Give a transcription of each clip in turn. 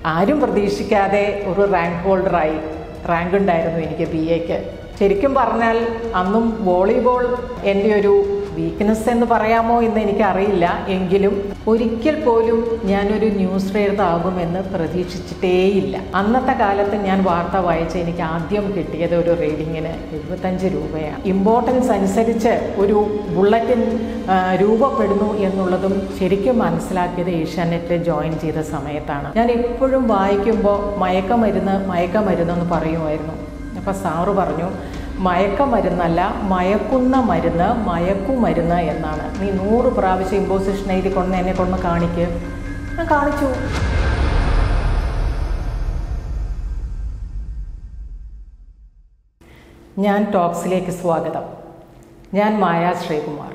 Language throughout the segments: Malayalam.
ആരും പ്രതീക്ഷിക്കാതെ ഒരു റാങ്ക് ഹോൾഡറായി റാങ്ക് ഉണ്ടായിരുന്നു എനിക്ക് ബി എക്ക് ശരിക്കും പറഞ്ഞാൽ അന്നും വോളിബോൾ എൻ്റെ ഒരു വീക്ക്നെസ് എന്ന് പറയാമോ എന്ന് എനിക്കറിയില്ല എങ്കിലും ഒരിക്കൽ പോലും ഞാനൊരു ന്യൂസ് റീഡർ ആകുമെന്ന് പ്രതീക്ഷിച്ചിട്ടേയില്ല അന്നത്തെ കാലത്ത് ഞാൻ വാർത്ത വായിച്ച് എനിക്ക് ആദ്യം കിട്ടിയത് ഒരു റീഡിങ്ങിന് എഴുപത്തഞ്ച് രൂപയാണ് ഇമ്പോർട്ടൻസ് അനുസരിച്ച് ഒരു ബുള്ളറ്റിൻ ആ, രൂപപ്പെടുന്നു എന്നുള്ളതും ശരിക്കും മനസ്സിലാക്കിയത് ഏഷ്യാനെറ്റിൽ ജോയിൻ ചെയ്ത സമയത്താണ് ഞാൻ എപ്പോഴും വായിക്കുമ്പോൾ മയക്കമരുന്ന് മയക്കമരുന്നെന്ന് പറയുമായിരുന്നു അപ്പോൾ സാറ് പറഞ്ഞു മയക്കമരുന്നല്ല മയക്കുന്ന മരുന്ന് മയക്കുമരുന്ന് എന്നാണ് നീ നൂറ് പ്രാവശ്യം ഇമ്പോസിഷൻ എഴുതി കൊണ്ട് എന്നെ കൊണ്ട് കാണിക്ക് ഞാൻ കാണിച്ചു ഞാൻ ടോക്സിലേക്ക് സ്വാഗതം ഞാൻ മായ ശ്രീകുമാർ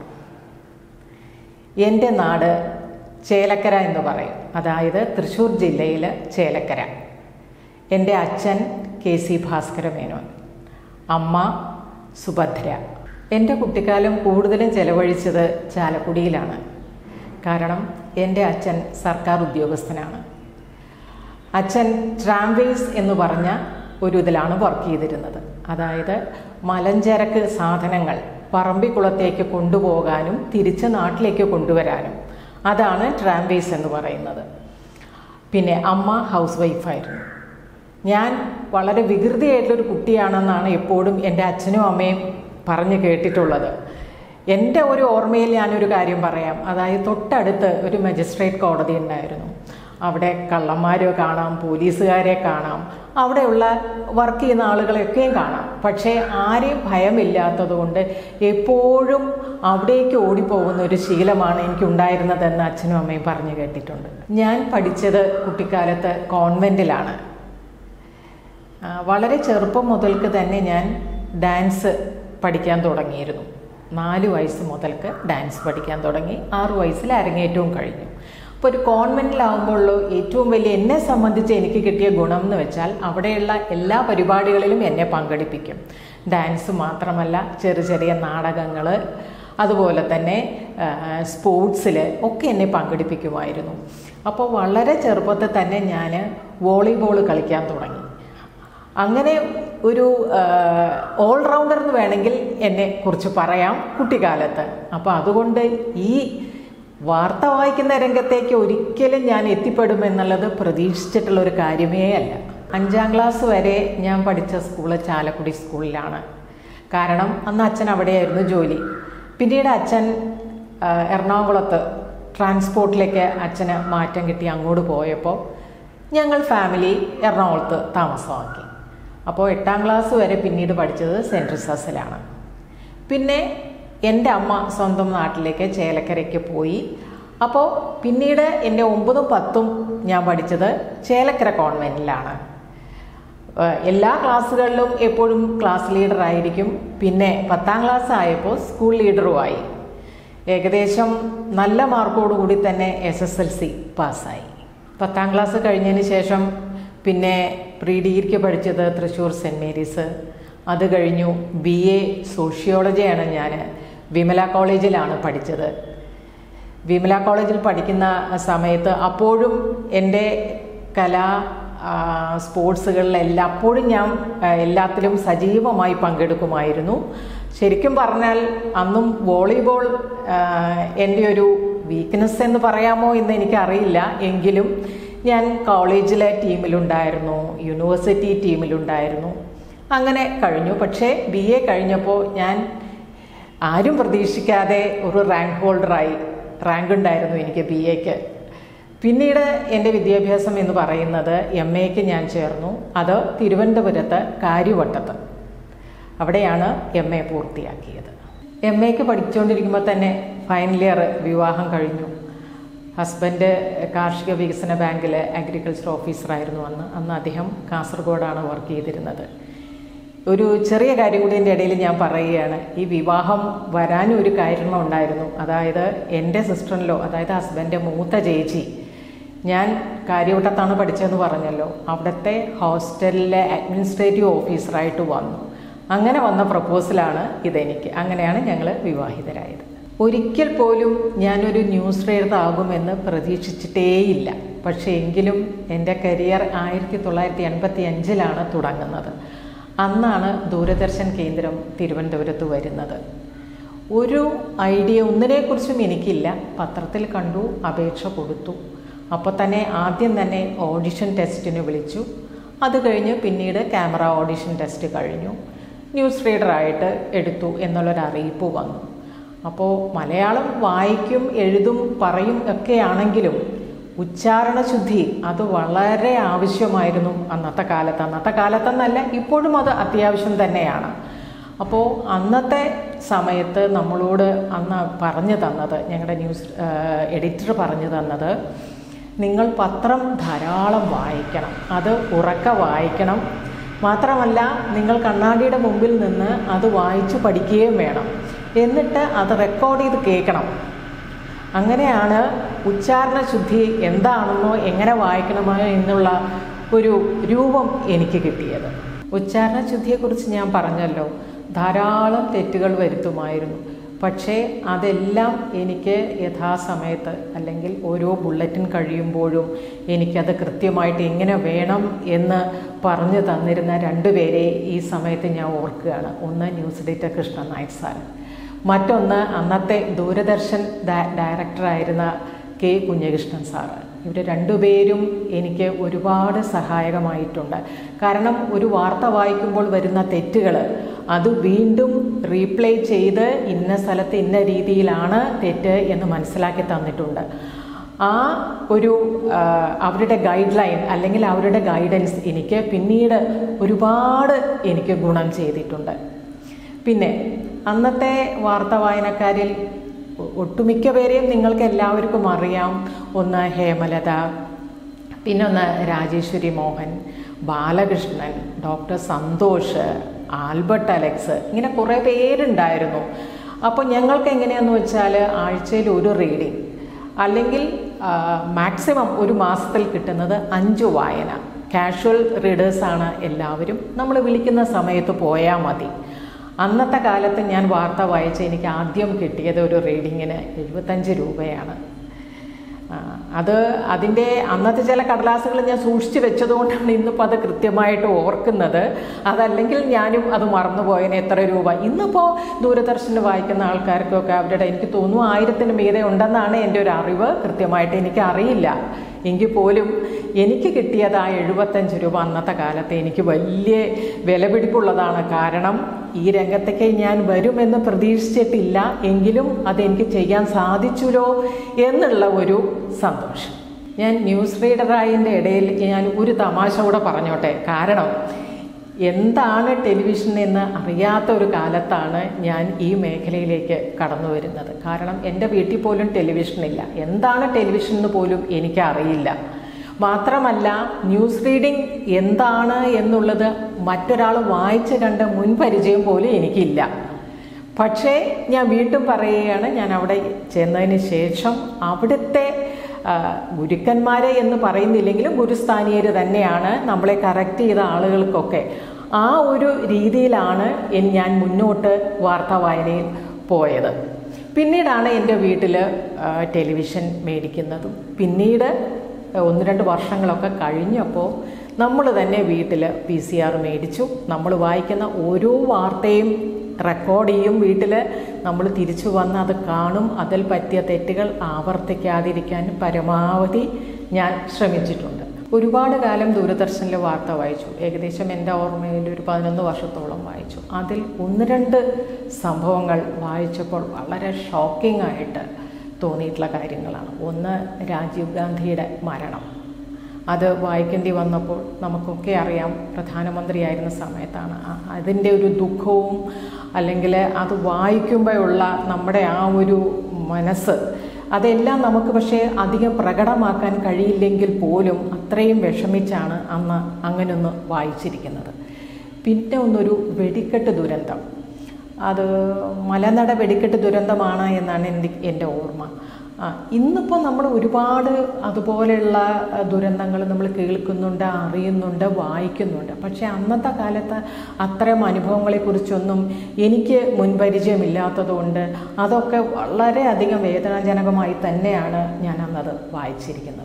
എൻ്റെ നാട് ചേലക്കര എന്ന് പറയും അതായത് തൃശ്ശൂർ ജില്ലയിൽ ചേലക്കര എൻ്റെ അച്ഛൻ കെ സി ഭാസ്കര മേനോൻ അമ്മ സുഭദ്ര എൻ്റെ കുട്ടിക്കാലം കൂടുതലും ചെലവഴിച്ചത് ചാലക്കുടിയിലാണ് കാരണം എൻ്റെ അച്ഛൻ സർക്കാർ ഉദ്യോഗസ്ഥനാണ് അച്ഛൻ ട്രാംവേസ് എന്ന് പറഞ്ഞ ഒരു ഇതിലാണ് വർക്ക് ചെയ്തിരുന്നത് അതായത് മലഞ്ചരക്ക് സാധനങ്ങൾ പറമ്പിക്കുളത്തേക്ക് കൊണ്ടുപോകാനും തിരിച്ച് നാട്ടിലേക്ക് കൊണ്ടുവരാനും അതാണ് ട്രാംവേസ് എന്ന് പറയുന്നത് പിന്നെ അമ്മ ഹൗസ് വൈഫായിരുന്നു ഞാൻ വളരെ വികൃതിയായിട്ടുള്ളൊരു കുട്ടിയാണെന്നാണ് എപ്പോഴും എൻ്റെ അച്ഛനും അമ്മയും പറഞ്ഞു കേട്ടിട്ടുള്ളത് എൻ്റെ ഒരു ഓർമ്മയിൽ ഞാനൊരു കാര്യം പറയാം അതായത് തൊട്ടടുത്ത് ഒരു മജിസ്ട്രേറ്റ് കോടതി ഉണ്ടായിരുന്നു അവിടെ കള്ളന്മാരെ കാണാം പോലീസുകാരെ കാണാം അവിടെയുള്ള വർക്ക് ചെയ്യുന്ന ആളുകളെയൊക്കെയും കാണാം പക്ഷേ ആരെയും ഭയമില്ലാത്തത് കൊണ്ട് എപ്പോഴും അവിടേക്ക് ഓടിപ്പോകുന്ന ഒരു ശീലമാണ് എനിക്കുണ്ടായിരുന്നതെന്ന് അച്ഛനും അമ്മയും പറഞ്ഞു കേട്ടിട്ടുണ്ട് ഞാൻ പഠിച്ചത് കുട്ടിക്കാലത്ത് കോൺവെൻറ്റിലാണ് ആ, വളരെ ചെറുപ്പം മുതൽക്ക് തന്നെ ഞാൻ ഡാൻസ് പഠിക്കാൻ തുടങ്ങിയിരുന്നു നാല് വയസ്സ് മുതൽക്ക് ഡാൻസ് പഠിക്കാൻ തുടങ്ങി ആറു വയസ്സിൽ അരങ്ങേറ്റവും കഴിഞ്ഞു അപ്പോൾ ഒരു കോൺവെൻറ്റിലാവുമ്പോഴുള്ള ഏറ്റവും വലിയ എന്നെ സംബന്ധിച്ച് എനിക്ക് കിട്ടിയ ഗുണം എന്ന് വെച്ചാൽ അവിടെയുള്ള എല്ലാ പരിപാടികളിലും എന്നെ പങ്കെടുപ്പിക്കും ഡാൻസ് മാത്രമല്ല ചെറിയ ചെറിയ നാടകങ്ങൾ അതുപോലെ തന്നെ സ്പോർട്സിൽ ഒക്കെ എന്നെ പങ്കെടുപ്പിക്കുമായിരുന്നു അപ്പോൾ വളരെ ചെറുപ്പത്തിൽ തന്നെ ഞാൻ വോളിബോൾ കളിക്കാൻ തുടങ്ങി അങ്ങനെ ഒരു ഓൾറൗണ്ടർ എന്ന് വേണമെങ്കിൽ എന്നെ കുറിച്ച് പറയാം കുട്ടിക്കാലത്ത് അപ്പോൾ അതുകൊണ്ട് ഈ വാർത്ത വായിക്കുന്ന രംഗത്തേക്ക് ഒരിക്കലും ഞാൻ എത്തിപ്പെടുമെന്നുള്ളത് പ്രതീക്ഷിച്ചിട്ടുള്ള ഒരു കാര്യമേ അല്ല അഞ്ചാം ക്ലാസ് വരെ ഞാൻ പഠിച്ച സ്കൂള് ചാലക്കുടി സ്കൂളിലാണ് കാരണം അന്ന് അച്ഛൻ അവിടെയായിരുന്നു ജോലി പിന്നീട് അച്ഛൻ ആ, എറണാകുളത്ത് ട്രാൻസ്പോർട്ടിലേക്ക് അച്ഛന് മാറ്റം കിട്ടി അങ്ങോട്ട് പോയപ്പോൾ ഞങ്ങൾ ഫാമിലി എറണാകുളത്ത് താമസമാക്കി അപ്പോൾ എട്ടാം ക്ലാസ് വരെ പിന്നീട് പഠിച്ചത് സെൻറ്റ് റിസസിലാണ് പിന്നെ എൻ്റെ അമ്മ സ്വന്തം നാട്ടിലേക്ക് ചേലക്കരയ്ക്ക് പോയി അപ്പോൾ പിന്നീട് എൻ്റെ ഒമ്പതും പത്തും ഞാൻ പഠിച്ചത് ചേലക്കര കോൺവെൻറ്റിലാണ് ഏഹ് എല്ലാ ക്ലാസ്സുകളിലും എപ്പോഴും ക്ലാസ് ലീഡർ ആയിരിക്കും പിന്നെ പത്താം ക്ലാസ് ആയപ്പോൾ സ്കൂൾ ലീഡറുമായി ഏകദേശം നല്ല മാർക്കോടുകൂടി തന്നെ എസ് എസ് എൽ സി പാസ്സായി പത്താം ക്ലാസ് കഴിഞ്ഞതിന് ശേഷം പിന്നെ പ്രീ ഡിഗ്രിക്ക് പഠിച്ചത് തൃശ്ശൂർ സെൻറ്റ് മേരീസ് അത് കഴിഞ്ഞു ബി എ സോഷ്യോളജിയാണ് ഞാൻ വിമല കോളേജിലാണ് പഠിച്ചത് വിമല കോളേജിൽ പഠിക്കുന്ന സമയത്ത് അപ്പോഴും എൻ്റെ കലാ ആ, സ്പോർട്സുകളിലെല്ലാം അപ്പോഴും ഞാൻ ആ, എല്ലാത്തിലും സജീവമായി പങ്കെടുക്കുമായിരുന്നു ശരിക്കും പറഞ്ഞാൽ അന്നും വോളിബോൾ ആ, എൻ്റെ ഒരു വീക്ക്നെസ് എന്ന് പറയാമോ എന്ന് എനിക്കറിയില്ല എങ്കിലും ഞാൻ കോളേജിലെ ടീമിലുണ്ടായിരുന്നു യൂണിവേഴ്സിറ്റി ടീമിലുണ്ടായിരുന്നു അങ്ങനെ കഴിഞ്ഞു പക്ഷേ ബി എ കഴിഞ്ഞപ്പോൾ ഞാൻ ആരും പ്രതീക്ഷിക്കാതെ ഒരു റാങ്ക് ഹോൾഡറായി റാങ്ക് ഉണ്ടായിരുന്നു എനിക്ക് ബി എക്ക് പിന്നീട് എൻ്റെ വിദ്യാഭ്യാസം എന്ന് പറയുന്നത് എം എക്ക് ഞാൻ ചേർന്നു അത് തിരുവനന്തപുരത്ത് കാര്യവട്ടത്ത് അവിടെയാണ് എം എ പൂർത്തിയാക്കിയത് എം എക്ക് പഠിച്ചുകൊണ്ടിരിക്കുമ്പോൾ തന്നെ ഫൈനൽ ഇയർ വിവാഹം കഴിഞ്ഞു ഹസ്ബൻഡ് കാർഷിക വികസന ബാങ്കിൽ അഗ്രികൾച്ചർ ഓഫീസറായിരുന്നു അന്ന് അന്ന് അദ്ദേഹം കാസർഗോഡാണ് വർക്ക് ചെയ്തിരുന്നത് ഒരു ചെറിയ കാര്യം കൂടി എൻ്റെ ഇടയിൽ ഞാൻ പറയുകയാണ് ഈ വിവാഹം വരാനും ഒരു കാരണം ഉണ്ടായിരുന്നു അതായത് എൻ്റെ സിസ്റ്ററിലോ അതായത് ഹസ്ബൻഡ് മൂത്ത ചേച്ചി ഞാൻ കാര്യവട്ടത്താണ് പഠിച്ചതെന്ന് പറഞ്ഞല്ലോ അവിടുത്തെ ഹോസ്റ്റലിലെ അഡ്മിനിസ്ട്രേറ്റീവ് ഓഫീസറായിട്ട് വന്നു അങ്ങനെ വന്ന പ്രപ്പോസലാണ് ഇതെനിക്ക് അങ്ങനെയാണ് ഞങ്ങൾ വിവാഹിതരായത് ഒരിക്കൽ പോലും ഞാനൊരു ന്യൂസ് റീഡർ ആകുമെന്ന് പ്രതീക്ഷിച്ചിട്ടേയില്ല പക്ഷേ എങ്കിലും എൻ്റെ കരിയർ ആയിരത്തി തൊള്ളായിരത്തി എൺപത്തി അഞ്ചിലാണ് തുടങ്ങുന്നത് അന്നാണ് ദൂരദർശൻ കേന്ദ്രം തിരുവനന്തപുരത്ത് വരുന്നത് ഒരു ഐഡിയ ഒന്നിനെക്കുറിച്ചും എനിക്കില്ല പത്രത്തിൽ കണ്ടു അപേക്ഷ കൊടുത്തു അപ്പോൾ തന്നെ ആദ്യം തന്നെ ഓഡിഷൻ ടെസ്റ്റിന് വിളിച്ചു അത് കഴിഞ്ഞ് പിന്നീട് ക്യാമറ ഓഡിഷൻ ടെസ്റ്റ് കഴിഞ്ഞു ന്യൂസ് റീഡറായിട്ട് എടുത്തു എന്നുള്ളൊരു അറിയിപ്പ് വന്നു അപ്പോൾ മലയാളം വായിക്കും എഴുതും പറയും ഒക്കെ ആണെങ്കിലും ഉച്ചാരണ ശുദ്ധി അത് വളരെ ആവശ്യമായിരുന്നു അന്നത്തെ കാലത്ത് അന്നത്തെ കാലത്തെന്നല്ല ഇപ്പോഴും അത് അത്യാവശ്യം തന്നെയാണ് അപ്പോൾ അന്നത്തെ സമയത്ത് നമ്മളോട് അന്ന് പറഞ്ഞു തന്നത് ഞങ്ങളുടെ ന്യൂസ് എഡിറ്റർ പറഞ്ഞു തന്നത് നിങ്ങൾ പത്രം ധാരാളം വായിക്കണം അത് ഉറക്ക വായിക്കണം മാത്രമല്ല നിങ്ങൾ കണ്ണാടിയുടെ മുമ്പിൽ നിന്ന് അത് വായിച്ച് പഠിക്കുകയും വേണം എന്നിട്ട് അത് റെക്കോർഡ് ചെയ്ത് കേൾക്കണം അങ്ങനെയാണ് ഉച്ചാരണ ശുദ്ധി എന്താണെന്നോ എങ്ങനെ വായിക്കണമോ എന്നുള്ള ഒരു രൂപം എനിക്ക് കിട്ടിയത് ഉച്ചാരണ ശുദ്ധിയെക്കുറിച്ച് ഞാൻ പറഞ്ഞല്ലോ ധാരാളം തെറ്റുകൾ വരുത്തുമായിരുന്നു പക്ഷേ അതെല്ലാം എനിക്ക് യഥാസമയത്ത് അല്ലെങ്കിൽ ഓരോ ബുള്ളറ്റിൻ കഴിയുമ്പോഴും എനിക്കത് കൃത്യമായിട്ട് എങ്ങനെ വേണം എന്ന് പറഞ്ഞു തന്നിരുന്ന രണ്ടുപേരെ ഈ സമയത്ത് ഞാൻ ഓർക്കുകയാണ് ഒന്ന് news editor Krishna Nair sir മറ്റൊന്ന് അന്നത്തെ ദൂരദർശൻ ഡയറക്ടറായിരുന്ന കെ കുഞ്ഞകൃഷ്ണൻ സാറ് ഇവർ രണ്ടുപേരും എനിക്ക് ഒരുപാട് സഹായകമായിട്ടുണ്ട് കാരണം ഒരു വാർത്ത വായിക്കുമ്പോൾ വരുന്ന തെറ്റുകൾ അത് വീണ്ടും റീപ്ലേ ചെയ്ത് ഇന്ന സ്ഥലത്ത് ഇന്ന രീതിയിലാണ് തെറ്റ് എന്ന് മനസ്സിലാക്കി തന്നിട്ടുണ്ട് ആ ഒരു അവരുടെ ഗൈഡ് ലൈൻ അല്ലെങ്കിൽ അവരുടെ ഗൈഡൻസ് എനിക്ക് പിന്നീട് ഒരുപാട് എനിക്ക് ഗുണം ചെയ്തിട്ടുണ്ട് പിന്നെ അന്നത്തെ വാർത്ത വായനക്കാരിൽ ഒട്ടുമിക്ക പേരെയും നിങ്ങൾക്ക് എല്ലാവർക്കും അറിയാം ഒന്ന് ഹേമലത പിന്നൊന്ന് Rajeswari Mohan Balakrishnan doctor Santhosh Albert Alex ഇങ്ങനെ കുറേ പേരുണ്ടായിരുന്നു അപ്പോൾ ഞങ്ങൾക്ക് എങ്ങനെയാണെന്ന് വെച്ചാൽ ആഴ്ചയിൽ ഒരു റീഡിങ് അല്ലെങ്കിൽ മാക്സിമം ഒരു മാസത്തിൽ കിട്ടുന്നത് അഞ്ച് വായന കാഷ്വൽ റീഡേഴ്സാണ് എല്ലാവരും നമ്മൾ വിളിക്കുന്ന സമയത്ത് പോയാൽ മതി അന്നത്തെ കാലത്ത് ഞാൻ വാർത്ത വായിച്ച് എനിക്ക് ആദ്യം കിട്ടിയത് ഒരു റീഡിങ്ങിന് എഴുപത്തഞ്ച് രൂപയാണ് അത് അതിൻ്റെ അന്നത്തെ ചില കടലാസുകൾ ഞാൻ സൂക്ഷിച്ചു വെച്ചതുകൊണ്ടാണ് ഇന്നിപ്പോൾ അത് കൃത്യമായിട്ട് ഓർക്കുന്നത് അതല്ലെങ്കിൽ ഞാനും അത് മറന്നുപോയതിന് എത്ര രൂപ ഇന്നിപ്പോൾ ദൂരദർശന് വായിക്കുന്ന ആൾക്കാർക്കൊക്കെ അവരുടെ എനിക്ക് തോന്നുന്നു ആയിരത്തിന് മീതെ ഉണ്ടെന്നാണ് എൻ്റെ ഒരു അറിവ് കൃത്യമായിട്ട് എനിക്ക് അറിയില്ല എങ്കിൽ പോലും എനിക്ക് കിട്ടിയത് ആ എഴുപത്തഞ്ച് രൂപ അന്നത്തെ കാലത്ത് എനിക്ക് വലിയ വിലപിടിപ്പുള്ളതാണ് കാരണം ഈ രംഗത്തേക്ക് ഞാൻ വരുമെന്ന് പ്രതീക്ഷിച്ചിട്ടില്ല എങ്കിലും അതെനിക്ക് ചെയ്യാൻ സാധിച്ചുല്ലോ എന്നുള്ള ഒരു സന്തോഷം ഞാൻ ന്യൂസ് റീഡറായതിൻ്റെ ഇടയിൽ ഞാൻ ഒരു തമാശ കൂടെ പറഞ്ഞോട്ടെ കാരണം എന്താണ് ടെലിവിഷൻ എന്ന് അറിയാത്ത ഒരു കാലത്താണ് ഞാൻ ഈ മേഖലയിലേക്ക് കടന്നു വരുന്നത് കാരണം എൻ്റെ വീട്ടിൽ പോലും ടെലിവിഷൻ ഇല്ല എന്താണ് ടെലിവിഷൻ എന്ന് പോലും എനിക്ക് അറിയില്ല മാത്രമല്ല ന്യൂസ് റീഡിംഗ് എന്താണ് എന്നുള്ളത് മറ്റൊരാൾ വായിച്ച് കണ്ട മുൻപരിചയം പോലും എനിക്കില്ല പക്ഷേ ഞാൻ വീണ്ടും പറയുകയാണ് ഞാൻ അവിടെ ചെന്നതിന് ശേഷം അവിടുത്തെ ഗുരുക്കന്മാരെ എന്ന് പറയുന്നില്ലെങ്കിലും ഗുരുസ്ഥാനീയർ തന്നെയാണ് നമ്മളെ കറക്റ്റ് ചെയ്ത ആളുകൾക്കൊക്കെ ആ ഒരു രീതിയിലാണ് ഞാൻ മുന്നോട്ട് വാർത്താ വായനയിൽ പോയത് പിന്നീടാണ് എൻ്റെ വീട്ടിൽ ടെലിവിഷൻ മേടിക്കുന്നതും പിന്നീട് ഒന്ന് രണ്ട് വർഷങ്ങളൊക്കെ കഴിഞ്ഞപ്പോൾ നമ്മൾ തന്നെ വീട്ടിൽ പി സി ആർ മേടിച്ചു നമ്മൾ വായിക്കുന്ന ഓരോ വാർത്തയും റെക്കോർഡ് ചെയ്യും വീട്ടിൽ നമ്മൾ തിരിച്ചു വന്ന് അത് കാണും അതിൽ പറ്റിയ തെറ്റുകൾ ആവർത്തിക്കാതിരിക്കാൻ പരമാവധി ഞാൻ ശ്രമിച്ചിട്ടുണ്ട് ഒരുപാട് കാലം ദൂരദർശനിൽ വാർത്ത വായിച്ചു ഏകദേശം എൻ്റെ ഓർമ്മയിൽ ഒരു പതിനൊന്ന് വർഷത്തോളം വായിച്ചു അതിൽ ഒന്ന് രണ്ട് സംഭവങ്ങൾ വായിച്ചപ്പോൾ വളരെ ഷോക്കിംഗ് ആയിട്ട് തോന്നിയിട്ടുള്ള കാര്യങ്ങളാണ് ഒന്ന് രാജീവ് ഗാന്ധിയുടെ മരണം അത് വായിക്കേണ്ടി വന്നപ്പോൾ നമുക്കൊക്കെ അറിയാം പ്രധാനമന്ത്രിയായിരുന്ന സമയത്താണ് അതിൻ്റെ ഒരു ദുഃഖവും അല്ലെങ്കിൽ അത് വായിക്കുമ്പോഴുള്ള നമ്മുടെ ആ ഒരു മനസ്സ് അതെല്ലാം നമുക്ക് പക്ഷേ അധികം പ്രകടമാക്കാൻ കഴിയില്ലെങ്കിൽ പോലും അത്രയും വിഷമിച്ചാണ് അന്ന് അങ്ങനൊന്ന് വായിച്ചിരിക്കുന്നത് പിന്നെ ഒന്നൊരു വെടിക്കെട്ട് ദുരന്തം അത് മലനട വെടിക്കെട്ട് ദുരന്തമാണ് എന്നാണ് എൻ്റെ എൻ്റെ ഓർമ്മ ഇന്നിപ്പോൾ നമ്മൾ ഒരുപാട് അതുപോലെയുള്ള ദുരന്തങ്ങൾ നമ്മൾ കേൾക്കുന്നുണ്ട് അറിയുന്നുണ്ട് വായിക്കുന്നുണ്ട് പക്ഷേ അന്നത്തെ കാലത്ത് അത്തരം അനുഭവങ്ങളെക്കുറിച്ചൊന്നും എനിക്ക് മുൻപരിചയമില്ലാത്തതുകൊണ്ട് അതൊക്കെ വളരെയധികം വേദനാജനകമായി തന്നെയാണ് ഞാൻ അന്നത് വായിച്ചിരിക്കുന്നത്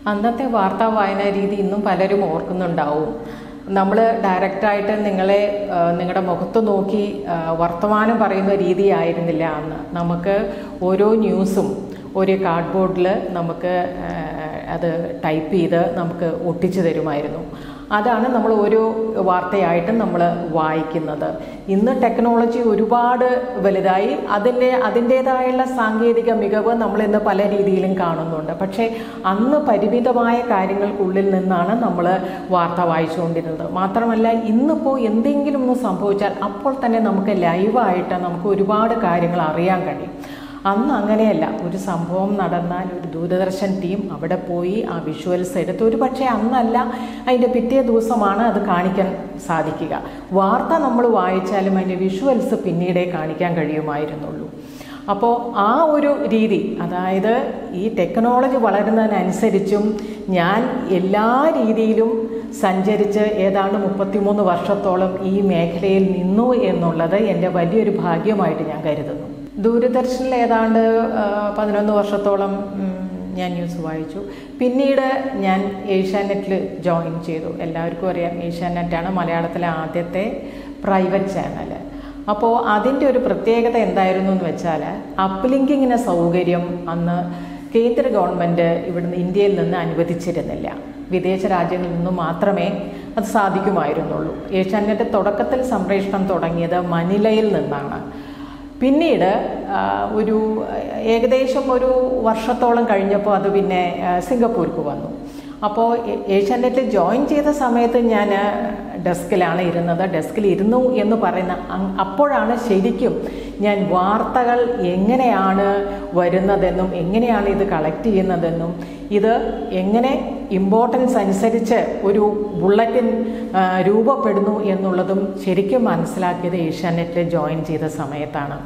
അന്നത്തെ വാർത്താ വായനാ രീതി ഇന്നും പലരും ഓർക്കുന്നുണ്ടാവും നമ്മൾ ഡയറക്റ്റായിട്ട് നിങ്ങളെ ആ, നിങ്ങളുടെ മുഖത്ത് നോക്കി ആ, വർത്തമാനം പറയുന്ന രീതിയായിരുന്നില്ല അന്ന് നമുക്ക് ഓരോ ന്യൂസും ഒരു കാർഡ്ബോർഡിൽ നമുക്ക് ആ, അത് ടൈപ്പ് ചെയ്ത് നമുക്ക് ഒട്ടിച്ചു തരുമായിരുന്നു അതാണ് നമ്മൾ ഓരോ വാർത്തയായിട്ട് നമ്മൾ വായിക്കുന്നത് ഇന്ന് ടെക്നോളജി ഒരുപാട് വലുതായി അതിൻ്റെ അതിൻ്റേതായുള്ള സാങ്കേതിക മികവ് നമ്മൾ ഇന്ന് പല രീതിയിലും കാണുന്നുണ്ട് പക്ഷേ അന്ന് പരിമിതമായ കാര്യങ്ങൾക്കുള്ളിൽ നിന്നാണ് നമ്മൾ വാർത്ത വായിച്ചുകൊണ്ടിരുന്നത് മാത്രമല്ല ഇന്നിപ്പോൾ എന്തെങ്കിലും ഒന്ന് സംഭവിച്ചാൽ അപ്പോൾ തന്നെ നമുക്ക് ലൈവായിട്ട് നമുക്ക് ഒരുപാട് കാര്യങ്ങൾ അറിയാൻ കഴിയും അന്ന് അങ്ങനെയല്ല ഒരു സംഭവം നടന്നാൽ ഒരു ദൂരദർശൻ ടീം അവിടെ പോയി ആ വിഷ്വൽസ് എടുത്ത് ഒരു പക്ഷേ അന്നല്ല അതിൻ്റെ പിറ്റേ ദിവസമാണ് അത് കാണിക്കാൻ സാധിക്കുക വാർത്ത നമ്മൾ വായിച്ചാലും അതിൻ്റെ വിഷ്വൽസ് പിന്നീടേ കാണിക്കാൻ കഴിയുമായിരുന്നുള്ളൂ അപ്പോൾ ആ ഒരു രീതി അതായത് ഈ ടെക്നോളജി വളരുന്നതിനനുസരിച്ചും ഞാൻ എല്ലാ രീതിയിലും സഞ്ചരിച്ച് ഏതാണ്ട് മുപ്പത്തിമൂന്ന് വർഷത്തോളം ഈ മേഖലയിൽ നിന്നു എന്നുള്ളത് എൻ്റെ വലിയൊരു ഭാഗ്യമായിട്ട് ഞാൻ കരുതുന്നു ദൂരദർശനിൽ ഏതാണ്ട് ആ, പതിനൊന്ന് വർഷത്തോളം ഉം, ഞാൻ ന്യൂസ് വായിച്ചു പിന്നീട് ഞാൻ ഏഷ്യാനെറ്റിൽ ജോയിൻ ചെയ്തു എല്ലാവർക്കും അറിയാം ഏഷ്യാനെറ്റാണ് മലയാളത്തിലെ ആദ്യത്തെ പ്രൈവറ്റ് ചാനൽ അപ്പോൾ അതിൻ്റെ ഒരു പ്രത്യേകത എന്തായിരുന്നു എന്ന് വെച്ചാൽ അപ്ലിങ്കിങ്ങിന് സൗകര്യം അന്ന് കേന്ദ്ര ഗവൺമെൻറ് ഇവിടുന്ന് ഇന്ത്യയിൽ നിന്ന് അനുവദിച്ചിരുന്നില്ല വിദേശ രാജ്യങ്ങളിൽ നിന്ന് മാത്രമേ അത് സാധിക്കുമായിരുന്നുള്ളൂ ഏഷ്യാനെറ്റ് തുടക്കത്തിൽ സംപ്രേഷണം തുടങ്ങിയത് മനിലയിൽ നിന്നാണ് പിന്നീട് ആ, ഒരു ഏകദേശം ഒരു വർഷത്തോളം കഴിഞ്ഞപ്പോൾ അത് പിന്നെ ആ, സിംഗപ്പൂർക്ക് വന്നു അപ്പോൾ ഏ- ഏഷ്യാനെറ്റിൽ ജോയിൻ ചെയ്ത സമയത്ത് ഞാൻ ഡെസ്കിലാണ് ഇരുന്നത് ഡെസ്കിൽ ഇരുന്നു എന്ന് പറയുന്ന അങ്- അപ്പോഴാണ് ശരിക്കും ഞാൻ വാർത്തകൾ എങ്ങനെയാണ് വരുന്നതെന്നും എങ്ങനെയാണ് ഇത് കളക്ട് ചെയ്യുന്നതെന്നും ഇത് എങ്ങനെ ഇമ്പോർട്ടൻസ് അനുസരിച്ച് ഒരു ബുള്ളറ്റിൻ ആ, രൂപപ്പെടുന്നു എന്നുള്ളതും ശരിക്കും മനസ്സിലാക്കിയത് ഏഷ്യാനെറ്റിൽ ജോയിൻ ചെയ്ത സമയത്താണ്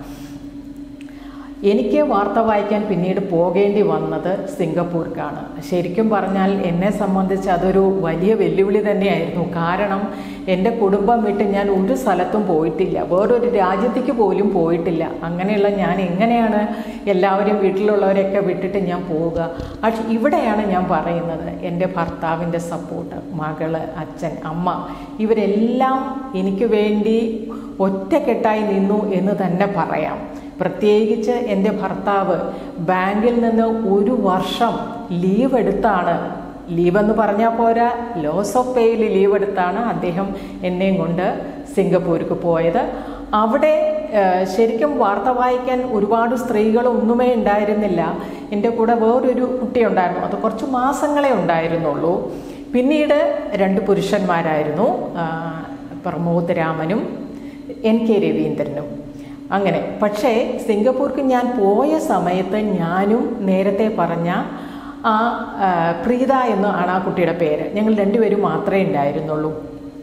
എനിക്ക് വാർത്ത വായിക്കാൻ പിന്നീട് പോകേണ്ടി വന്നത് സിംഗപ്പൂർക്കാണ് ശരിക്കും പറഞ്ഞാൽ എന്നെ സംബന്ധിച്ച് അതൊരു വലിയ വെല്ലുവിളി തന്നെയായിരുന്നു കാരണം എൻ്റെ കുടുംബം വിട്ട് ഞാൻ ഒരു സ്ഥലത്തും പോയിട്ടില്ല വേറൊരു രാജ്യത്തേക്ക് പോലും പോയിട്ടില്ല അങ്ങനെയുള്ള ഞാൻ എങ്ങനെയാണ് എല്ലാവരും വീട്ടിലുള്ളവരെയൊക്കെ വിട്ടിട്ട് ഞാൻ പോവുക പക്ഷെ ഇവിടെയാണ് ഞാൻ പറയുന്നത് എൻ്റെ ഭർത്താവിൻ്റെ സപ്പോർട്ട് മകള് അച്ഛൻ അമ്മ ഇവരെല്ലാം എനിക്ക് വേണ്ടി ഒറ്റക്കെട്ടായി നിന്നു എന്ന് തന്നെ പറയാം പ്രത്യേകിച്ച് എൻ്റെ ഭർത്താവ് ബാങ്കിൽ നിന്ന് ഒരു വർഷം ലീവ് എടുത്താണ് ലീവ് എന്ന് പറഞ്ഞാൽ പോരാ ലോസ് ഓഫ് പേയിൽ ലീവ് എടുത്താണ് അദ്ദേഹം എന്നെയും കൊണ്ട് സിംഗപ്പൂർക്ക് പോയത് അവിടെ ഏഹ്, ശരിക്കും വാർത്ത വായിക്കാൻ ഒരുപാട് സ്ത്രീകൾ ഒന്നുമേ ഉണ്ടായിരുന്നില്ല എൻ്റെ കൂടെ വേറൊരു കുട്ടി ഉണ്ടായിരുന്നു അത് കുറച്ച് മാസങ്ങളെ ഉണ്ടായിരുന്നുള്ളൂ പിന്നീട് രണ്ട് പുരുഷന്മാരായിരുന്നു ആ, പ്രമോദ് രാമനും എൻ കെ രവീന്ദ്രനും അങ്ങനെ പക്ഷേ സിംഗപ്പൂർക്ക് ഞാൻ പോയ സമയത്ത് ഞാനും നേരത്തെ പറഞ്ഞ ആ ആ, പ്രീത എന്ന് ആണ് ആ കുട്ടിയുടെ പേര് ഞങ്ങൾ രണ്ടുപേരും മാത്രമേ ഉണ്ടായിരുന്നുള്ളൂ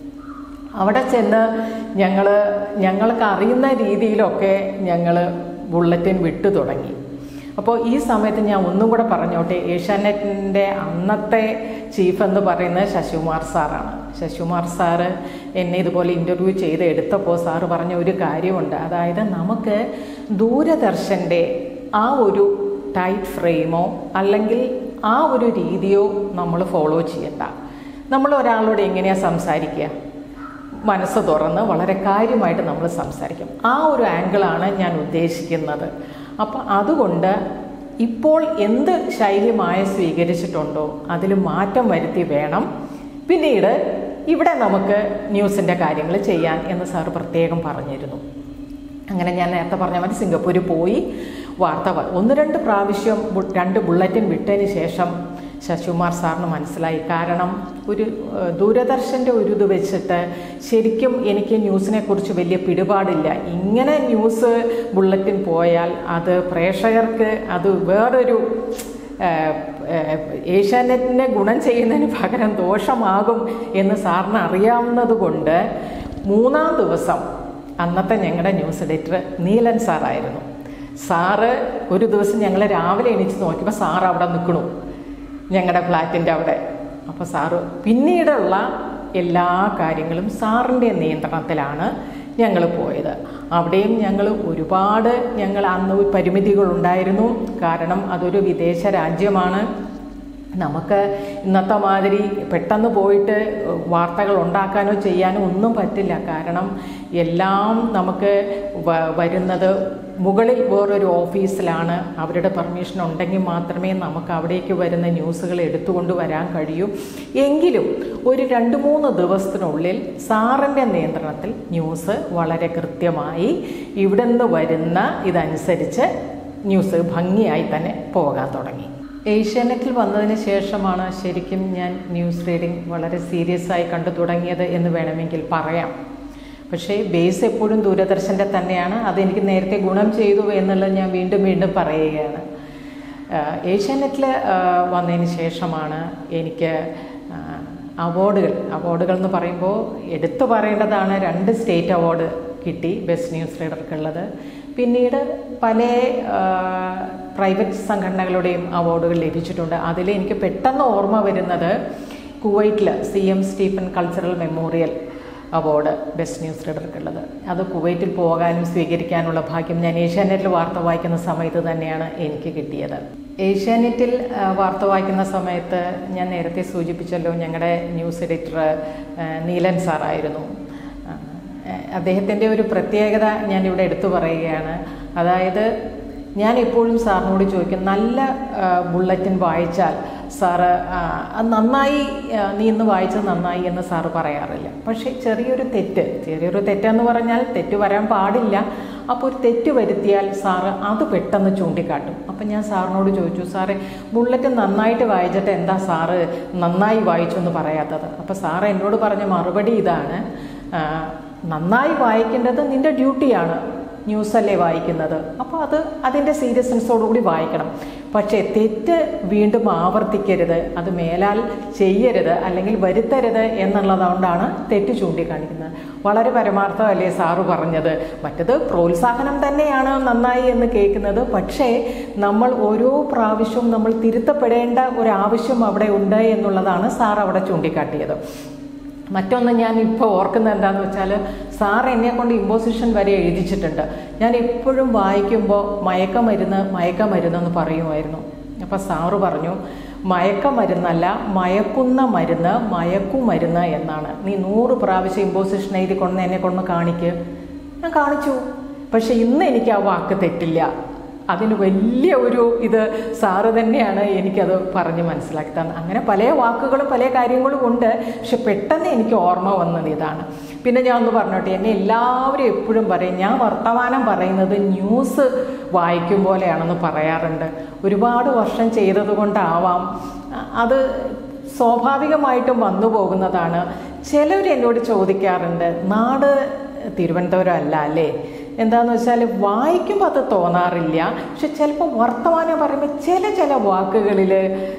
അവിടെ ചെന്ന് ഞങ്ങൾ ഞങ്ങൾക്ക് അറിയുന്ന രീതിയിലൊക്കെ ഞങ്ങൾ ബുള്ളറ്റിൻ വിട്ടു തുടങ്ങി അപ്പോൾ ഈ സമയത്ത് ഞാൻ ഒന്നും കൂടെ പറഞ്ഞോട്ടെ ഏഷ്യാനെറ്റിൻ്റെ അന്നത്തെ ചീഫ് എന്ന് പറയുന്നത് ശശികുമാർ സാറാണ് ശശികുമാർ സാറ് എന്നെ ഇതുപോലെ ഇൻ്റർവ്യൂ ചെയ്ത് എടുത്തപ്പോൾ സാറ് പറഞ്ഞ ഒരു കാര്യമുണ്ട് അതായത് നമുക്ക് ദൂരദർശൻ്റെ ആ ഒരു ടൈറ്റ് ഫ്രെയിമോ അല്ലെങ്കിൽ ആ ഒരു രീതിയോ നമ്മൾ ഫോളോ ചെയ്യണ്ട നമ്മൾ ഒരാളോട് എങ്ങനെയാണ് സംസാരിക്കുക മനസ്സ് തുറന്ന് വളരെ കാര്യമായിട്ട് നമ്മൾ സംസാരിക്കും ആ ഒരു ആംഗിളാണ് ഞാൻ ഉദ്ദേശിക്കുന്നത് അപ്പം അതുകൊണ്ട് ഇപ്പോൾ എന്ത് ശൈലിമായ സ്വീകരിച്ചിട്ടുണ്ടോ അതിൽ മാറ്റം വരുത്തി വേണം പിന്നീട് ഇവിടെ നമുക്ക് ന്യൂസിൻ്റെ കാര്യങ്ങൾ ചെയ്യാൻ എന്ന് സാർ പ്രത്യേകം പറഞ്ഞിരുന്നു അങ്ങനെ ഞാൻ നേരത്തെ പറഞ്ഞ മാതിരി സിംഗപ്പൂരിൽ പോയി വാർത്ത വ- ഒന്ന് രണ്ട് പ്രാവശ്യം ബു- രണ്ട് ബുള്ളറ്റിൻ വിട്ടതിന് ശേഷം ശശികുമാർ സാറിന് മനസ്സിലായി കാരണം ഒരു ഏഹ്, ദൂരദർശൻ്റെ ഒരു ഇത് വെച്ചിട്ട് ശരിക്കും എനിക്ക് ന്യൂസിനെ കുറിച്ച് വലിയ പിടിപാടില്ല ഇങ്ങനെ ന്യൂസ് ബുള്ളറ്റിൻ പോയാൽ അത് പ്രേക്ഷകർക്ക് അത് വേറൊരു ഏഹ്, ഏഹ്, ഏഷ്യാനെറ്റിനെ ഗുണം ചെയ്യുന്നതിന് പകരം ദോഷമാകും എന്ന് സാറിന് അറിയാവുന്നത് കൊണ്ട് മൂന്നാം ദിവസം അന്നത്തെ ഞങ്ങളുടെ ന്യൂസ് എഡിറ്റർ നീലൻ സാറായിരുന്നു സാറ് ഒരു ദിവസം ഞങ്ങൾ രാവിലെ എണീച്ച് നോക്കിയപ്പോൾ സാറ് അവിടെ നിൽക്കണു ഞങ്ങളുടെ ഫ്ലാറ്റിൻ്റെ അവിടെ അപ്പോൾ സാറ് പിന്നീടുള്ള എല്ലാ കാര്യങ്ങളും സാറിൻ്റെ നിയന്ത്രണത്തിലാണ് ഞങ്ങൾ പോയത് അവിടെയും ഞങ്ങൾ ഒരുപാട് ഞങ്ങൾ അന്ന് പരിമിതികളുണ്ടായിരുന്നു കാരണം അതൊരു വിദേശ രാജ്യമാണ് നമുക്ക് ഇന്നത്തെ മാതിരി പെട്ടെന്ന് പോയിട്ട് വാർത്തകൾ ഉണ്ടാക്കാനോ ചെയ്യാനോ ഒന്നും പറ്റില്ല കാരണം എല്ലാം നമുക്ക് വ- വരുന്നത് മുകളിൽ വേറൊരു ഓഫീസിലാണ് അവരുടെ പെർമിഷൻ ഉണ്ടെങ്കിൽ മാത്രമേ നമുക്ക് അവിടേക്ക് വരുന്ന ന്യൂസുകൾ എടുത്തുകൊണ്ട് വരാൻ കഴിയൂ എങ്കിലും ഒരു രണ്ട് മൂന്ന് ദിവസത്തിനുള്ളിൽ സാറിൻ്റെ നിയന്ത്രണത്തിൽ ന്യൂസ് വളരെ കൃത്യമായി ഇവിടെ നിന്ന് വരുന്ന ഇതനുസരിച്ച് ന്യൂസ് ഭംഗിയായി തന്നെ പോകാൻ തുടങ്ങി ഏഷ്യാനെറ്റിൽ വന്നതിന് ശേഷമാണ് ശരിക്കും ഞാൻ ന്യൂസ് റീഡിംഗ് വളരെ സീരിയസ് ആയി കണ്ടു തുടങ്ങിയത് എന്ന് വേണമെങ്കിൽ പറയാം പക്ഷേ ബേസ് എപ്പോഴും ദൂരദർശൻ്റെ തന്നെയാണ് അതെനിക്ക് നേരത്തെ ഗുണം ചെയ്തു എന്നുള്ളത് ഞാൻ വീണ്ടും വീണ്ടും പറയുകയാണ് ഏഷ്യാനെറ്റിൽ വന്നതിന് ശേഷമാണ് എനിക്ക് ആ, അവാർഡുകൾ അവാർഡുകൾ എന്ന് പറയുമ്പോൾ എടുത്തു പറയേണ്ടതാണ് രണ്ട് സ്റ്റേറ്റ് അവാർഡ് കിട്ടി ബെസ്റ്റ് ന്യൂസ് റീഡർക്കുള്ളത് പിന്നീട് പല ആ, പ്രൈവറ്റ് സംഘടനകളുടെയും അവാർഡുകൾ ലഭിച്ചിട്ടുണ്ട് അതിൽ എനിക്ക് പെട്ടെന്ന് ഓർമ്മ വരുന്നത് കുവൈറ്റിൽ C M Stephen cultural memorial award best news റീഡർക്കുള്ളത് അത് കുവൈറ്റിൽ പോകാനും സ്വീകരിക്കാനുള്ള ഭാഗ്യം ഞാൻ ഏഷ്യാനെറ്റിൽ വാർത്ത വായിക്കുന്ന സമയത്ത് തന്നെയാണ് എനിക്ക് കിട്ടിയത് ഏഷ്യാനെറ്റിൽ ആ, വാർത്ത വായിക്കുന്ന സമയത്ത് ഞാൻ നേരത്തെ സൂചിപ്പിച്ചല്ലോ ഞങ്ങളുടെ ന്യൂസ് എഡിറ്റർ ആ, നീലൻ സാറായിരുന്നു ആ, അദ്ദേഹത്തിൻ്റെ ഒരു പ്രത്യേകത ഞാൻ ഇവിടെ എടുത്തു പറയുകയാണ് അതായത് ഞാൻ എപ്പോഴും സാറിനോട് ചോദിക്കും നല്ല ആ, ബുള്ളറ്റിൻ വായിച്ചാൽ സാറ് ആ, അത് നന്നായി ആ, നീ ഇന്ന് വായിച്ചത് നന്നായി എന്ന് സാറ് പറയാറില്ല പക്ഷേ ചെറിയൊരു തെറ്റ് ചെറിയൊരു തെറ്റെന്ന് പറഞ്ഞാൽ തെറ്റ് വരാൻ പാടില്ല അപ്പോൾ ഒരു തെറ്റ് വരുത്തിയാൽ സാറ് അത് പെട്ടെന്ന് ചൂണ്ടിക്കാട്ടും അപ്പം ഞാൻ സാറിനോട് ചോദിച്ചു സാറേ ബുള്ളറ്റ് നന്നായിട്ട് വായിച്ചിട്ട് എന്താ സാറ് നന്നായി വായിച്ചു എന്ന് പറയാത്തത് അപ്പോൾ സാറ് എന്നോട് പറഞ്ഞ മറുപടി ഇതാണ് ആ, നന്നായി വായിക്കേണ്ടത് നിൻ്റെ ഡ്യൂട്ടിയാണ് ന്യൂസല്ലേ വായിക്കുന്നത് അപ്പോൾ അത് അതിൻ്റെ സീരിയസ്നെസ്സോടുകൂടി വായിക്കണം പക്ഷേ തെറ്റ് വീണ്ടും ആവർത്തിക്കരുത് അത് മേലാൽ ചെയ്യരുത് അല്ലെങ്കിൽ വരുത്തരുത് എന്നുള്ളതുകൊണ്ടാണ് തെറ്റ് ചൂണ്ടിക്കാണിക്കുന്നത് വളരെ പരമാർത്ഥമല്ലേ സാറ് പറഞ്ഞത് മറ്റത് പ്രോത്സാഹനം തന്നെയാണ് നന്നായി എന്ന് കേൾക്കുന്നത് പക്ഷേ നമ്മൾ ഓരോ പ്രാവശ്യവും നമ്മൾ തിരുത്തപ്പെടേണ്ട ഒരു ആവശ്യം അവിടെ ഉണ്ട് എന്നുള്ളതാണ് സാർ അവിടെ ചൂണ്ടിക്കാട്ടിയത് മറ്റൊന്ന് ഞാൻ ഇപ്പോൾ ഓർക്കുന്നത് എന്താണെന്ന് വെച്ചാൽ സാർ എന്നെ കൊണ്ട് ഇമ്പോസിഷൻ വരെ എഴുതിച്ചിട്ടുണ്ട് ഞാൻ എപ്പോഴും വായിക്കുമ്പോൾ മയക്കമരുന്ന് മയക്കമരുന്നെന്ന് പറയുമായിരുന്നു അപ്പോൾ സാറ് പറഞ്ഞു മയക്കമരുന്നല്ല മയക്കുന്ന മരുന്ന് മയക്കുമരുന്ന് എന്നാണ് നീ നൂറ് പ്രാവശ്യം ഇമ്പോസിഷൻ എഴുതി കൊണ്ട് എന്നെ കൊണ്ട് കാണിക്ക് ഞാൻ കാണിച്ചു പക്ഷെ ഇന്ന് എനിക്ക് ആ വാക്ക് തെറ്റില്ല അതിന് വലിയ ഒരു ഇത് സാറ് തന്നെയാണ് എനിക്കത് പറഞ്ഞ് മനസ്സിലാക്കി തന്നത് അങ്ങനെ പല വാക്കുകളും പല കാര്യങ്ങളും ഉണ്ട് പക്ഷെ പെട്ടെന്ന് എനിക്ക് ഓർമ്മ വന്നത് ഇതാണ് പിന്നെ ഞാൻ ഒന്ന് പറഞ്ഞോട്ടെ എന്നെ എല്ലാവരും എപ്പോഴും പറയും ഞാൻ വർത്തമാനം പറയുന്നത് ന്യൂസ് വായിക്കും പോലെയാണെന്ന് പറയാറുണ്ട് ഒരുപാട് വർഷം ചെയ്തത് കൊണ്ടാവാം അത് സ്വാഭാവികമായിട്ടും വന്നു പോകുന്നതാണ് ചിലർ എന്നോട് ചോദിക്കാറുണ്ട് നാട് തിരുവനന്തപുരം അല്ല അല്ലേ എന്താന്ന് വെച്ചാൽ വായിക്കുമ്പോൾ അത് തോന്നാറില്ല പക്ഷെ ചിലപ്പോൾ വർത്തമാനം പറയുമ്പോൾ ചില ചില വാക്കുകളിൽ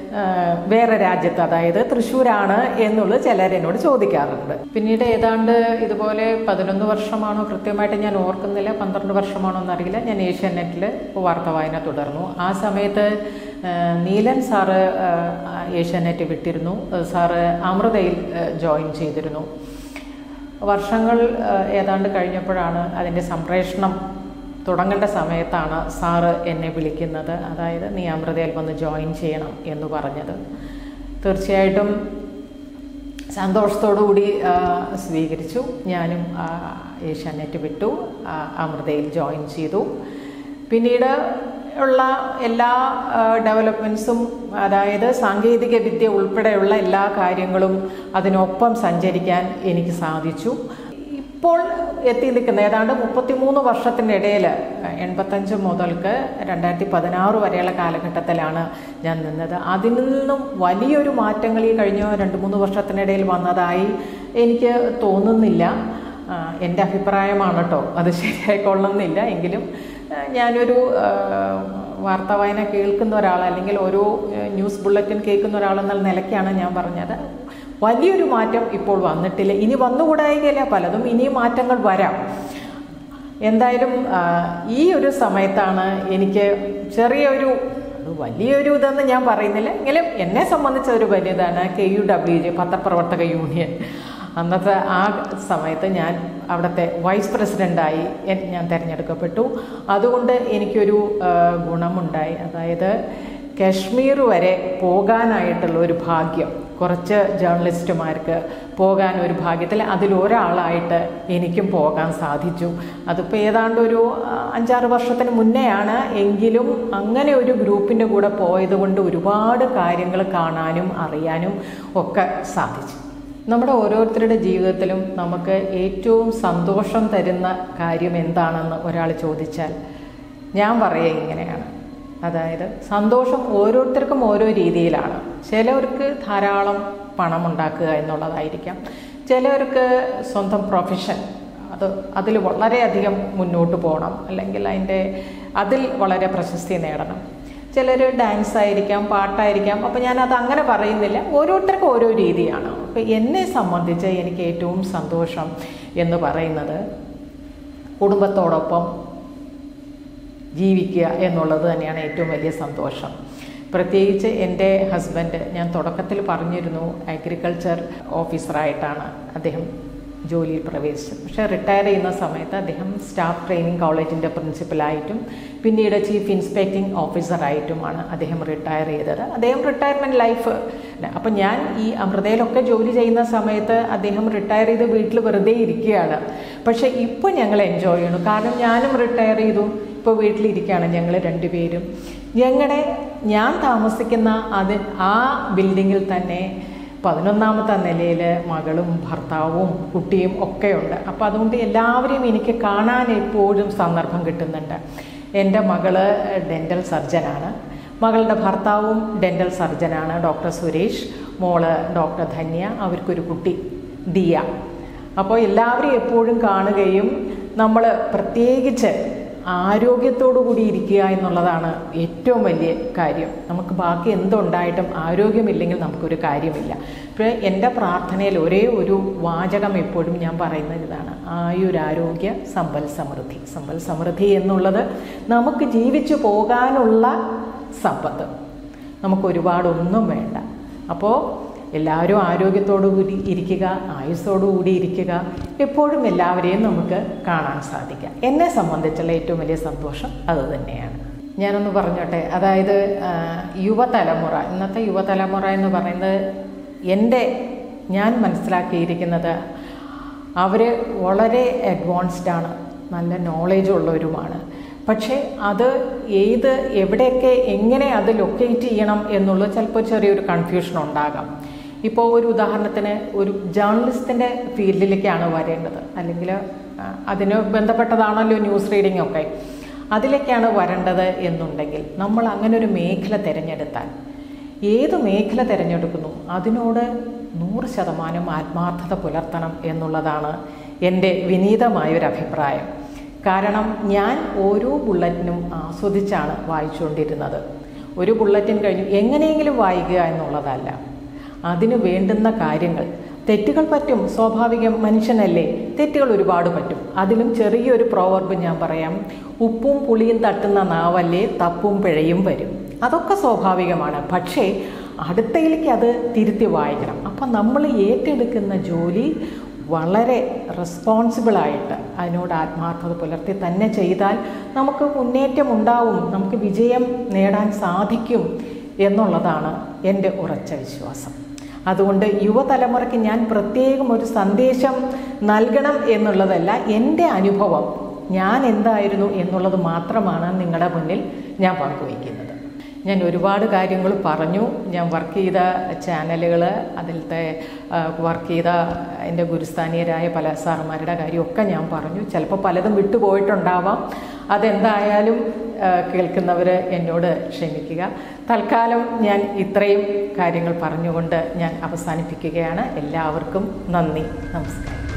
വേറെ രാജ്യത്ത് അതായത് തൃശ്ശൂരാണ് എന്നുള്ളത് ചിലർ എന്നോട് ചോദിക്കാറുണ്ട് പിന്നീട് ഏതാണ്ട് ഇതുപോലെ പതിനൊന്ന് വർഷമാണോ കൃത്യമായിട്ട് ഞാൻ ഓർക്കുന്നില്ല പന്ത്രണ്ട് വർഷമാണോ എന്നറിയില്ല ഞാൻ ഏഷ്യാനെറ്റിൽ വാർത്ത വായന തുടർന്നു ആ സമയത്ത് ആ, നീലൻ സാറ് ആ, ഏഷ്യാനെറ്റ് വിട്ടിരുന്നു സാറ് അമൃതയിൽ ആ, ജോയിൻ ചെയ്തിരുന്നു വർഷങ്ങൾ ആ, ഏതാണ്ട് കഴിഞ്ഞപ്പോഴാണ് അതിൻ്റെ സംപ്രേഷണം തുടങ്ങേണ്ട സമയത്താണ് സാറ് എന്നെ വിളിക്കുന്നത് അതായത് നീ അമൃതയിൽ വന്ന് ജോയിൻ ചെയ്യണം എന്ന് പറഞ്ഞത് തീർച്ചയായിട്ടും സന്തോഷത്തോടു കൂടി ആ, സ്വീകരിച്ചു ഞാനും ആ, ഏഷ്യാനെറ്റ് വിട്ടു ആ, അമൃതയിൽ ജോയിൻ ചെയ്തു പിന്നീട് ഉള്ള എല്ലാ ഡെവലപ്മെൻറ്റ്സും അതായത് സാങ്കേതിക വിദ്യ ഉൾപ്പെടെയുള്ള എല്ലാ കാര്യങ്ങളും അതിനൊപ്പം സഞ്ചരിക്കാൻ എനിക്ക് സാധിച്ചു ഇപ്പോൾ എത്തി നിൽക്കുന്ന ഏതാണ്ട് മുപ്പത്തിമൂന്ന് വർഷത്തിനിടയിൽ എൺപത്തഞ്ച് മുതൽക്ക് രണ്ടായിരത്തി പതിനാറ് വരെയുള്ള കാലഘട്ടത്തിലാണ് ഞാൻ നിന്നത് അതിൽ നിന്നും വലിയൊരു മാറ്റങ്ങൾ ഈ കഴിഞ്ഞ രണ്ട് മൂന്ന് വർഷത്തിനിടയിൽ വന്നതായി എനിക്ക് തോന്നുന്നില്ല ആ, എൻ്റെ അഭിപ്രായമാണ് കേട്ടോ അത് ശരിയായിക്കൊള്ളുന്നില്ല എങ്കിലും ആ, ഞാനൊരു ആ, വാർത്താ വായന കേൾക്കുന്ന ഒരാൾ അല്ലെങ്കിൽ ഓരോ ആ, ന്യൂസ് ബുള്ളറ്റിൻ കേൾക്കുന്ന ഒരാളെന്നുള്ള നിലയ്ക്കാണ് ഞാൻ പറഞ്ഞത് വലിയൊരു മാറ്റം ഇപ്പോൾ വന്നിട്ടില്ല ഇനി വന്നുകൂടായികയില്ല പലതും ഇനിയും മാറ്റങ്ങൾ വരാം എന്തായാലും ആ, ഈ ഒരു സമയത്താണ് എനിക്ക് ചെറിയൊരു അത് വലിയൊരു ഇതെന്ന് ഞാൻ പറയുന്നില്ല എങ്കിലും എന്നെ സംബന്ധിച്ച ഒരു വലിയതാണ് കെ യു ഡബ്ല്യു ജെ പത്രപ്രവർത്തക യൂണിയൻ അന്നത്തെ ആ സമയത്ത് ഞാൻ അവിടുത്തെ വൈസ് പ്രസിഡൻ്റായി എൻ- ഞാൻ തിരഞ്ഞെടുക്കപ്പെട്ടു അതുകൊണ്ട് എനിക്കൊരു ആ, ഗുണമുണ്ടായി അതായത് കാശ്മീർ വരെ പോകാനായിട്ടുള്ള ഒരു ഭാഗ്യം കുറച്ച് ജേർണലിസ്റ്റുമാർക്ക് പോകാൻ ഒരു ഭാഗ്യത്തിൽ അതിലൊരാളായിട്ട് എനിക്കും പോകാൻ സാധിച്ചു അതിപ്പോൾ ഏതാണ്ട് ഒരു ആ, അഞ്ചാറ് വർഷത്തിന് മുന്നെയാണ് എങ്കിലും അങ്ങനെ ഒരു ഗ്രൂപ്പിൻ്റെ കൂടെ പോയത് കൊണ്ട് ഒരുപാട് കാര്യങ്ങൾ കാണാനും അറിയാനും ഒക്കെ സാധിച്ചു നമ്മുടെ ഓരോരുത്തരുടെ ജീവിതത്തിലും നമുക്ക് ഏറ്റവും സന്തോഷം തരുന്ന കാര്യം എന്താണെന്ന് ഒരാൾ ചോദിച്ചാൽ ഞാൻ പറയുക ഇങ്ങനെയാണ് അതായത് സന്തോഷം ഓരോരുത്തർക്കും ഓരോ രീതിയിലാണ് ചിലവർക്ക് ധാരാളം പണം ഉണ്ടാക്കുക എന്നുള്ളതായിരിക്കാം ചിലവർക്ക് സ്വന്തം പ്രൊഫഷൻ അത് അതിൽ വളരെയധികം മുന്നോട്ട് പോകണം അല്ലെങ്കിൽ അതിൻ്റെ അതിൽ വളരെ പ്രശസ്തി നേടണം ചിലർ ഡാൻസ് ആയിരിക്കാം പാട്ടായിരിക്കാം അപ്പോൾ ഞാനത് അങ്ങനെ പറയുന്നില്ല ഓരോരുത്തർക്കും ഓരോ രീതിയാണ് അപ്പോൾ എന്നെ സംബന്ധിച്ച് എനിക്ക് ഏറ്റവും സന്തോഷം എന്ന് പറയുന്നത് കുടുംബത്തോടൊപ്പം ജീവിക്കുക എന്നുള്ളത് തന്നെയാണ് ഏറ്റവും വലിയ സന്തോഷം പ്രത്യേകിച്ച് എൻ്റെ ഹസ്ബൻഡ് ഞാൻ തുടക്കത്തിൽ പറഞ്ഞിരുന്നു അഗ്രികൾച്ചർ ഓഫീസറായിട്ടാണ് അദ്ദേഹം ജോലിയിൽ പ്രവേശിച്ചത് പക്ഷേ റിട്ടയർ ചെയ്യുന്ന സമയത്ത് അദ്ദേഹം സ്റ്റാഫ് ട്രെയിനിങ് കോളേജിൻ്റെ പ്രിൻസിപ്പലായിട്ടും പിന്നീട് ചീഫ് ഇൻസ്പെക്ടിംഗ് ഓഫീസറായിട്ടുമാണ് അദ്ദേഹം റിട്ടയർ ചെയ്തത് അദ്ദേഹം റിട്ടയർമെൻറ്റ് ലൈഫ് അപ്പം ഞാൻ ഈ അമൃതയിലൊക്കെ ജോലി ചെയ്യുന്ന സമയത്ത് അദ്ദേഹം റിട്ടയർ ചെയ്ത് വീട്ടിൽ വെറുതെ ഇരിക്കുകയാണ് പക്ഷേ ഇപ്പോൾ ഞങ്ങൾ എൻജോയ് ചെയ്യണം കാരണം ഞാനും റിട്ടയർ ചെയ്തു ഇപ്പോൾ വീട്ടിലിരിക്കുകയാണ് ഞങ്ങൾ രണ്ടുപേരും ഞങ്ങളുടെ ഞാൻ താമസിക്കുന്ന അത് ആ ബിൽഡിങ്ങിൽ തന്നെ പതിനൊന്നാമത്തെ നിലയിൽ മകളും ഭർത്താവും കുട്ടിയും ഒക്കെയുണ്ട് അപ്പോൾ അതുകൊണ്ട് എല്ലാവരെയും എനിക്ക് കാണാൻ എപ്പോഴും സന്ദർഭം കിട്ടുന്നുണ്ട് എൻ്റെ മകള് ഡെൻ്റൽ സർജനാണ് മകളുടെ ഭർത്താവും ഡെൻ്റൽ സർജനാണ് ഡോക്ടർ സുരേഷ് മോള് ഡോക്ടർ ധന്യ അവർക്കൊരു കുട്ടി ദിയ അപ്പോൾ എല്ലാവരും എപ്പോഴും കാണുകയും നമ്മൾ പ്രത്യേകിച്ച് ആരോഗ്യത്തോടു കൂടി ഇരിക്കുക എന്നുള്ളതാണ് ഏറ്റവും വലിയ കാര്യം നമുക്ക് ബാക്കി എന്തുണ്ടായിട്ടും ആരോഗ്യമില്ലെങ്കിൽ നമുക്കൊരു കാര്യമില്ല ഇപ്പോൾ എൻ്റെ പ്രാർത്ഥനയിൽ ഒരേ ഒരു വാചകം എപ്പോഴും ഞാൻ പറയുന്നത് ഇതാണ് ആയുരാരോഗ്യ സമ്പൽ സമൃദ്ധി സമ്പൽ സമൃദ്ധി എന്നുള്ളത് നമുക്ക് ജീവിച്ചു പോകാനുള്ള സമ്പത്ത് നമുക്ക് ഒരുപാടൊന്നും വേണ്ട അപ്പോൾ എല്ലാവരും ആരോഗ്യത്തോടു കൂടി ഇരിക്കുക ആയുസ്സോടു കൂടി ഇരിക്കുക എപ്പോഴും എല്ലാവരെയും നമുക്ക് കാണാൻ സാധിക്കുക എന്നെ സംബന്ധിച്ചുള്ള ഏറ്റവും വലിയ സന്തോഷം അത് തന്നെയാണ് ഞാനൊന്ന് പറഞ്ഞോട്ടെ അതായത് ആ, യുവതലമുറ ഇന്നത്തെ യുവതലമുറ എന്ന് പറയുന്നത് എൻ്റെ ഞാൻ മനസ്സിലാക്കിയിരിക്കുന്നത് അവർ വളരെ അഡ്വാൻസ്ഡ് ആണ് നല്ല നോളേജ് ഉള്ളവരുമാണ് പക്ഷേ അത് ഏത് എവിടെയൊക്കെ എങ്ങനെ അത് ലൊക്കേറ്റ് ചെയ്യണം എന്നുള്ളത് ചിലപ്പോൾ ചെറിയൊരു കൺഫ്യൂഷൻ ഉണ്ടാകാം ഇപ്പോൾ ഒരു ഉദാഹരണത്തിന് ഒരു ജേർണലിസ്റ്റിൻ്റെ ഫീൽഡിലേക്കാണ് വരേണ്ടത് അല്ലെങ്കിൽ ആ, അതിന് ബന്ധപ്പെട്ടതാണല്ലോ ന്യൂസ് റീഡിംഗ് ഒക്കെ അതിലേക്കാണ് വരേണ്ടത് എന്നുണ്ടെങ്കിൽ നമ്മൾ അങ്ങനെ ഒരു മേഖല തിരഞ്ഞെടുത്താൽ ഏത് മേഖല തിരഞ്ഞെടുക്കുന്നു അതിനോട് നൂറ് ശതമാനം ആത്മാർത്ഥത പുലർത്തണം എന്നുള്ളതാണ് എൻ്റെ വിനീതമായൊരു അഭിപ്രായം കാരണം ഞാൻ ഓരോ ബുള്ളറ്റിനും ആസ്വദിച്ചാണ് വായിച്ചുകൊണ്ടിരുന്നത് ഒരു ബുള്ളറ്റിൻ കഴിഞ്ഞു എങ്ങനെയെങ്കിലും വായിക്കുക എന്നുള്ളതല്ല അതിന് വേണ്ടുന്ന കാര്യങ്ങൾ തെറ്റുകൾ പറ്റും സ്വാഭാവികം മനുഷ്യനല്ലേ തെറ്റുകൾ ഒരുപാട് പറ്റും അതിലും ചെറിയൊരു പ്രോവർബ് ഞാൻ പറയാം ഉപ്പും പുളിയും തട്ടുന്ന നാവല്ലേ തപ്പും പിഴയും വരും അതൊക്കെ സ്വാഭാവികമാണ് പക്ഷേ അടുത്തയിലേക്ക് അത് തിരുത്തി വായിക്കണം അപ്പം നമ്മൾ ഏറ്റെടുക്കുന്ന ജോലി വളരെ റെസ്പോൺസിബിളായിട്ട് അതിനോട് ആത്മാർത്ഥത പുലർത്തി തന്നെ ചെയ്താൽ നമുക്ക് മുന്നേറ്റം ഉണ്ടാവും നമുക്ക് വിജയം നേടാൻ സാധിക്കും എന്നുള്ളതാണ് എൻ്റെ ഉറച്ച വിശ്വാസം അതുകൊണ്ട് യുവതലമുറയ്ക്ക് ഞാൻ പ്രത്യേകം ഒരു സന്ദേശം നൽകണം എന്നുള്ളതല്ല എൻ്റെ അനുഭവം ഞാൻ എന്തായിരുന്നു എന്നുള്ളത് മാത്രമാണ് നിങ്ങളുടെ മുന്നിൽ ഞാൻ പങ്കുവയ്ക്കുന്നത് ഞാൻ ഒരുപാട് കാര്യങ്ങൾ പറഞ്ഞു ഞാൻ വർക്ക് ചെയ്ത ചാനലുകൾ അതിലത്തെ വർക്ക് ചെയ്ത എൻ്റെ ഗുരുസ്ഥാനീയരായ പല സാറുമാരുടെ കാര്യമൊക്കെ ഞാൻ പറഞ്ഞു ചിലപ്പോൾ പലതും വിട്ടുപോയിട്ടുണ്ടാവാം അതെന്തായാലും കേൾക്കുന്നവർ എന്നോട് ക്ഷമിക്കുക തൽക്കാലം ഞാൻ ഇത്രയും കാര്യങ്ങൾ പറഞ്ഞുകൊണ്ട് ഞാൻ അവസാനിപ്പിക്കുകയാണ് എല്ലാവർക്കും നന്ദി നമസ്കാരം